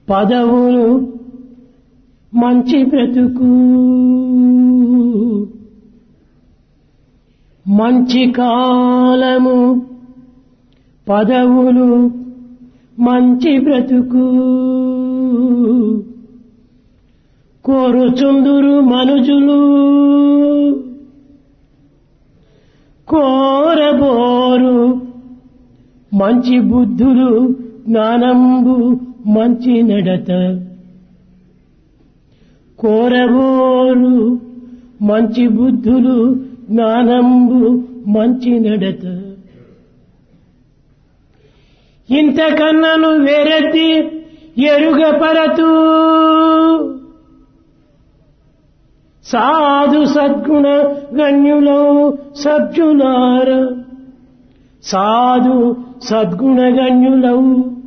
పదవులు మంచి బ్రతుకు మంచి కాలము పదవులు మంచి బ్రతుకు కోరుచుందురు మనుజులు కోరబోరు మంచి బుద్ధులు జ్ఞానంబు మంచి నడత కోరబోరు మంచి బుద్ధులు జ్ఞానంబు మంచి నడత ఇంతకన్నను వేరెత్తి ఎరుగపరతూ సాధు సద్గుణ గణ్యులౌ సభ్యులార సాధు సద్గుణ గణ్యులౌ